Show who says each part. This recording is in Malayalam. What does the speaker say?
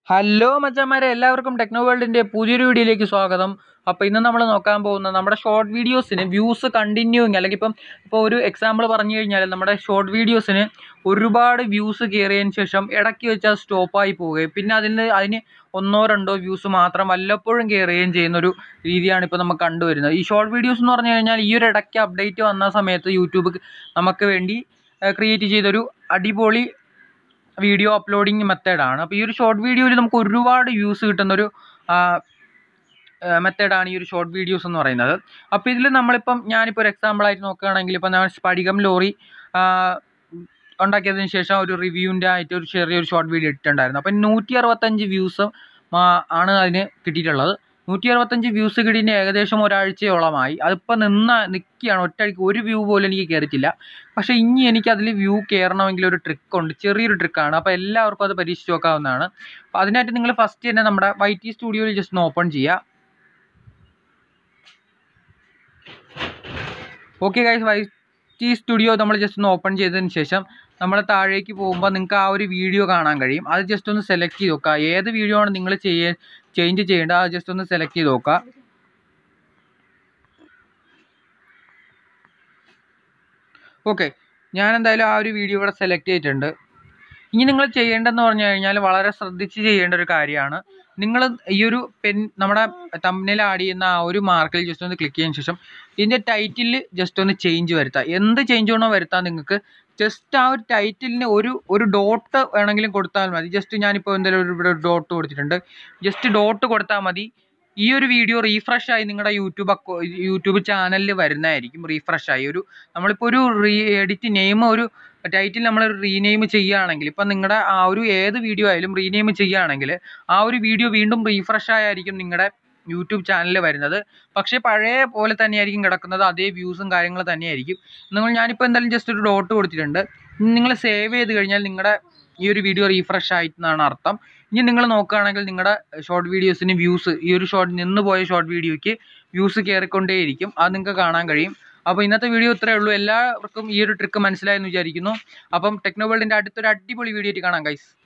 Speaker 1: ഹലോ മച്ചന്മാരെ എല്ലാവർക്കും ടെക്നോ വേൾഡിൻ്റെ പുതിയൊരു വീഡിയോയിലേക്ക് സ്വാഗതം അപ്പോൾ ഇന്ന് നമ്മൾ നോക്കാൻ പോകുന്നത് നമ്മുടെ ഷോർട്ട് വീഡിയോസിന് വ്യൂസ് കണ്ടിന്യൂയിങ് അല്ലെങ്കിൽ ഇപ്പം ഇപ്പോൾ ഒരു എക്സാമ്പിൾ പറഞ്ഞു കഴിഞ്ഞാൽ നമ്മുടെ ഷോർട്ട് വീഡിയോസിന് ഒരുപാട് വ്യൂസ് കയറിയതിന് ശേഷം ഇടയ്ക്ക് വെച്ചാൽ സ്റ്റോപ്പായി പോവുകയും പിന്നെ അതിന് അതിന് ഒന്നോ രണ്ടോ വ്യൂസ് മാത്രം വല്ലപ്പോഴും കയറുകയും ചെയ്യുന്ന ഒരു രീതിയാണ് ഇപ്പോൾ നമുക്ക് കണ്ടുവരുന്നത് ഈ ഷോർട്ട് വീഡിയോസ് എന്ന് പറഞ്ഞു കഴിഞ്ഞാൽ ഈ ഒരു ഇടയ്ക്ക് അപ്ഡേറ്റ് വന്ന സമയത്ത് യൂട്യൂബ് നമുക്ക് വേണ്ടി ക്രിയേറ്റ് ചെയ്തൊരു അടിപൊളി വീഡിയോ അപ്ലോഡിങ് മെത്തേഡാണ് അപ്പോൾ ഈ ഒരു ഷോർട്ട് വീഡിയോയിൽ നമുക്ക് ഒരുപാട് വ്യൂസ് കിട്ടുന്നൊരു മെത്തേഡാണ് ഈ ഒരു ഷോർട്ട് വീഡിയോസ് എന്ന് പറയുന്നത് അപ്പോൾ ഇതിൽ നമ്മളിപ്പം ഞാനിപ്പോൾ ഒരു എക്സാമ്പിളായിട്ട് നോക്കുകയാണെങ്കിൽ ഇപ്പം നമ്മൾ സ്പടികം ലോറി ഉണ്ടാക്കിയതിന് ശേഷം ഒരു റിവ്യൂവിൻ്റെ ആയിട്ട് ഒരു ചെറിയൊരു ഷോർട്ട് വീഡിയോ ഇട്ടിട്ടുണ്ടായിരുന്നു അപ്പം നൂറ്റി അറുപത്തഞ്ച് വ്യൂസ് ആണ് അതിന് കിട്ടിയിട്ടുള്ളത് നൂറ്റി അറുപത്തഞ്ച് വ്യൂസ് കിട്ടിയിട്ട് ഏകദേശം ഒരാഴ്ചയോളമായി അതിപ്പോൾ നിന്ന നിൽക്കുകയാണ് ഒറ്റയടിക്ക് ഒരു വ്യൂ പോലും എനിക്ക് കയറിയിട്ടില്ല പക്ഷേ ഇനി എനിക്ക് അതിൽ വ്യൂ കയറണമെങ്കിൽ ഒരു ട്രിക്കുണ്ട് ചെറിയൊരു ട്രിക്കാണ് അപ്പോൾ എല്ലാവർക്കും അത് പരീക്ഷിച്ച് നോക്കാവുന്നതാണ് അപ്പോൾ അതിനായിട്ട് നിങ്ങൾ ഫസ്റ്റ് തന്നെ നമ്മുടെ വൈ ടി സ്റ്റുഡിയോയിൽ ജസ്റ്റ് ഒന്ന് ഓപ്പൺ ചെയ്യുക okay guys Y T studio നമ്മൾ ജസ്റ്റ് ഒന്ന് ഓപ്പൺ ചെയ്തതിന് ശേഷം നമ്മൾ താഴേക്ക് പോകുമ്പോൾ നിങ്ങൾക്ക് ആ ഒരു വീഡിയോ കാണാൻ കഴിയും അത് ജസ്റ്റ് ഒന്ന് സെലക്ട് ചെയ്ത് നോക്കുക ഏത് വീഡിയോ ആണ് നിങ്ങൾ ചെയ്യ ചേഞ്ച് ചെയ്യേണ്ടത് അത് ജസ്റ്റ് ഒന്ന് സെലക്ട് ചെയ്ത് നോക്കുക ഓക്കെ ഞാൻ എന്തായാലും ആ ഒരു വീഡിയോ ഇവിടെ സെലക്ട് ചെയ്തിട്ടുണ്ട് ഇനി നിങ്ങൾ ചെയ്യേണ്ടതെന്ന് പറഞ്ഞു കഴിഞ്ഞാൽ വളരെ ശ്രദ്ധിച്ച് ചെയ്യേണ്ട ഒരു കാര്യമാണ് നിങ്ങൾ ഈ ഒരു പെൻ നമ്മുടെ തമ്മിൽ ആഡ് ചെയ്യുന്ന ആ ഒരു മാർക്കിൽ ജസ്റ്റ് ഒന്ന് ക്ലിക്ക് ചെയ്തതിന് ശേഷം ഇതിൻ്റെ ടൈറ്റിൽ ജസ്റ്റ് ഒന്ന് ചേഞ്ച് വരുത്താം എന്ത് ചേഞ്ച് വേണോ വരുത്താം നിങ്ങൾക്ക് ജസ്റ്റ് ആ ഒരു ടൈറ്റിലിന് ഒരു ഒരു ഡോട്ട് വേണമെങ്കിലും കൊടുത്താൽ മതി ജസ്റ്റ് ഞാനിപ്പോൾ എന്തായാലും ഒരു ഇവിടെ ഡോട്ട് കൊടുത്തിട്ടുണ്ട് ജസ്റ്റ് ഡോട്ട് കൊടുത്താൽ മതി ഈ ഒരു വീഡിയോ റീഫ്രഷ് ആയി നിങ്ങളുടെ യൂട്യൂബ് അക്കൗ യൂട്യൂബ് ചാനലിൽ വരുന്നതായിരിക്കും റീഫ്രഷ് ആയി ഒരു നമ്മളിപ്പോൾ ഒരു റീ എഡിറ്റ് നെയിം ഒരു ടൈറ്റിൽ നമ്മൾ റീനെയിം ചെയ്യുകയാണെങ്കിൽ ഇപ്പം നിങ്ങളുടെ ആ ഒരു ഏത് വീഡിയോ ആയാലും റീനെയിം ചെയ്യുകയാണെങ്കിൽ ആ ഒരു വീഡിയോ വീണ്ടും റീഫ്രഷ് ആയിരിക്കും നിങ്ങളുടെ യൂട്യൂബ് ചാനലിൽ വരുന്നത് പക്ഷേ പഴയ പോലെ തന്നെയായിരിക്കും കിടക്കുന്നത് അതേ വ്യൂസും കാര്യങ്ങളും തന്നെയായിരിക്കും നിങ്ങൾ ഞാനിപ്പോൾ എന്തായാലും ജസ്റ്റ് ഒരു ഡോട്ട് കൊടുത്തിട്ടുണ്ട് നിങ്ങൾ സേവ് ചെയ്ത് കഴിഞ്ഞാൽ നിങ്ങളുടെ ഈ ഒരു വീഡിയോ റീഫ്രഷ് ആയിട്ടെന്നാണ് അർത്ഥം ഇനി നിങ്ങൾ നോക്കുകയാണെങ്കിൽ നിങ്ങളുടെ ഷോർട്ട് വീഡിയോസിന് വ്യൂസ് ഈ ഒരു ഷോർട്ട് നിന്ന് പോയ ഷോർട്ട് വീഡിയോയ്ക്ക് വ്യൂസ് കയറിക്കൊണ്ടേയിരിക്കും അത് നിങ്ങൾക്ക് കാണാൻ കഴിയും അപ്പോൾ ഇന്നത്തെ വീഡിയോ ഇത്രയേ ഉള്ളൂ എല്ലാവർക്കും ഈ ഒരു ട്രിക്ക് മനസ്സിലായെന്ന് വിചാരിക്കുന്നു അപ്പം ടെക്നോ വേൾഡിൻ്റെ അടുത്തൊരു അടിപൊളി വീഡിയോ ആയിട്ട് കാണാം ഗൈസ്